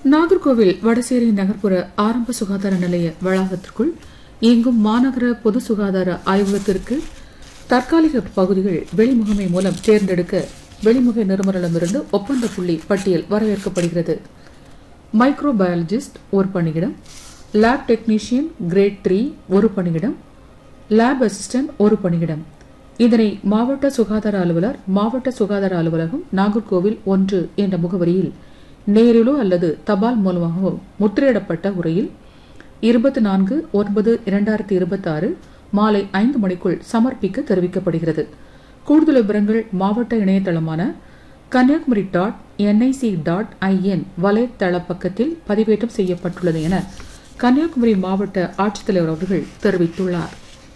நாகர்கோவில் வடசேரி நகர்ப்புற ஆரம்ப சுகாதார நிலைய வளாகத்திற்குள் இயங்கும் மாநகர பொது சுகாதார ஆய்வகத்திற்கு தற்காலிக பகுதிகள் வெளிமுகமை மூலம் தேர்ந்தெடுக்க வெளிமுக நிறுவனமிருந்து ஒப்பந்த புள்ளி பட்டியல் வரவேற்கப்படுகிறது மைக்ரோபயாலஜிஸ்ட் ஒரு பணியிடம் லேப் டெக்னீஷியன் கிரேட் த்ரீ ஒரு பணியிடம் லேப் அசிஸ்டன்ட் ஒரு பணியிடம் இதனை மாவட்ட சுகாதார அலுவலர் மாவட்ட சுகாதார அலுவலகம் நாகர்கோவில் ஒன்று என்ற முகவரியில் நேரிலோ அல்லது தபால் மூலமாகவோ முத்திரையிடப்பட்ட உரையில் இருபத்தி நான்கு ஒன்பது இரண்டாயிரத்தி இருபத்தி ஆறு மாலை ஐந்து மணிக்குள் சமர்ப்பிக்க தெரிவிக்கப்படுகிறது கூடுதல் விவரங்கள் மாவட்ட இணையதளமான Kanniyakumari dot N I C dot I N வலைத்தள பக்கத்தில் பதிவேற்றம் செய்யப்பட்டுள்ளது என கன்னியாகுமரி மாவட்ட ஆட்சித்தலைவர் அவர்கள் தெரிவித்துள்ளார்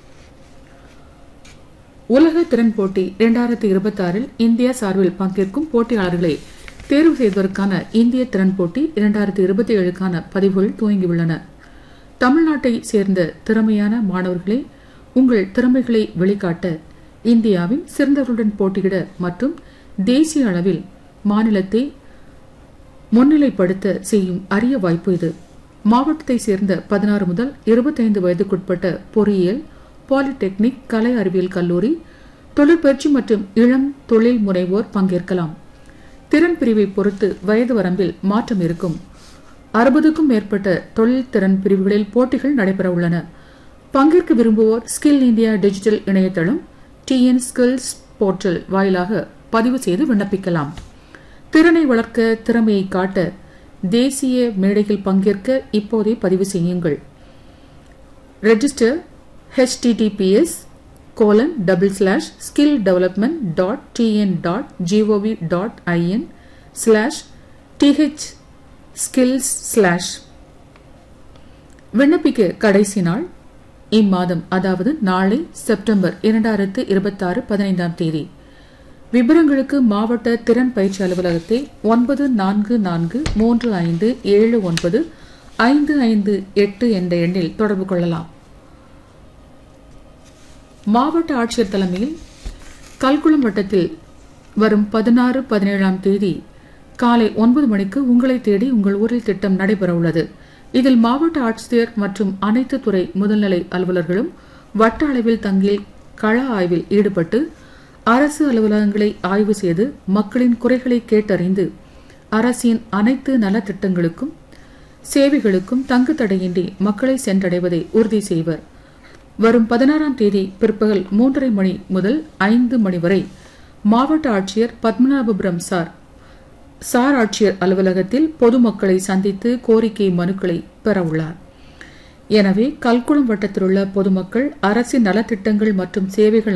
உலக திறன் போட்டி இரண்டாயிரத்தி இருபத்தி ஆறில் இந்தியா சார்பில் பங்கேற்கும் போட்டியாளர்களை தேர்வு செய்வதற்கான இந்திய திறன் போட்டி இரண்டாயிரத்தி இருபத்தி ஏழுக்கான பதிவுகள் துவங்கியுள்ளன தமிழ்நாட்டை சேர்ந்த திறமையான மாணவர்களே உங்கள் திறமைகளை வெளிக்காட்ட இந்தியாவின் சிறந்தவர்களுடன் போட்டியிட மற்றும் தேசிய அளவில் மாநிலத்தை முன்னிலைப்படுத்த செய்யும் அரிய வாய்ப்பு இது மாவட்டத்தை சேர்ந்த பதினாறு முதல் இருபத்தைந்து வயதுக்குட்பட்ட பொறியியல் பாலிடெக்னிக் கலை அறிவியல் கல்லூரி தொழிற்பயிற்சி மற்றும் இளம் தொழில் முனைவோர் பங்கேற்கலாம் திறன் பிரிவை பொறுத்து வயது வரம்பில் மாற்றம் இருக்கும் அறுபதுக்கும் மேற்பட்ட தொழில் திறன் பிரிவுகளில் போட்டிகள் நடைபெற உள்ளன பங்கேற்க விரும்புவோர் ஸ்கில் இந்தியா டிஜிட்டல் இணையதளம் டிஎன் ஸ்கில்ஸ் போர்ட்டல் வாயிலாக பதிவு செய்து விண்ணப்பிக்கலாம் திறனை வளர்க்க திறமையை காட்ட தேசிய மேடையில் பங்கேற்க இப்போதே பதிவு செய்யுங்கள் register H T T P S colon double slash skill development dot T N dot G O V dot I N slash D H skills slash விண்ணப்பிக்க கடைசி நாள் இம்மாதம் அதாவது நாளை செப்டம்பர் இரண்டாயிரத்து இருபத்தாறு பதினைந்தாம் தேதி விவரங்களுக்கு மாவட்ட திறன் பயிற்சி அலுவலகத்தை ஒன்பது நான்கு நான்கு மூன்று ஐந்து ஏழு ஒன்பது ஐந்து ஐந்து எட்டு என்ற எண்ணில் தொடர்பு கொள்ளலாம் மாவட்ட ஆட்சியர் தலைமையில் கல்குளம் வட்டத்தில் வரும் பதினாறு பதினேழாம் தேதி காலை ஒன்பது மணிக்கு உங்களை தேடி உங்கள் ஊரில் திட்டம் நடைபெற உள்ளது இதில் மாவட்ட ஆட்சியர் மற்றும் அனைத்து துறை முதல்நிலை அலுவலர்களும் வட்ட அளவில் தங்கி கள ஆய்வில் ஈடுபட்டு அரசு அலுவலகங்களை ஆய்வு செய்து மக்களின் குறைகளை கேட்டறிந்து அரசின் அனைத்து நலத்திட்டங்களுக்கும் சேவைகளுக்கும் தங்கு தடையின்றி மக்களை சென்றடைவதை உறுதி செய்வர் வரும் பதினாறாம் தேதி பிற்பகல் மூன்றரை மணி முதல் ஐந்து மணி வரை மாவட்ட ஆட்சியர் பத்மநாபபுரம் சார் சார் ஆட்சியர் அலுவலகத்தில் பொதுமக்களை சந்தித்து கோரிக்கை மனுக்களை பெற உள்ளார் எனவே கல்குளம் வட்டத்தில் உள்ள பொதுமக்கள் அரசின் நலத்திட்டங்கள் மற்றும் சேவைகள்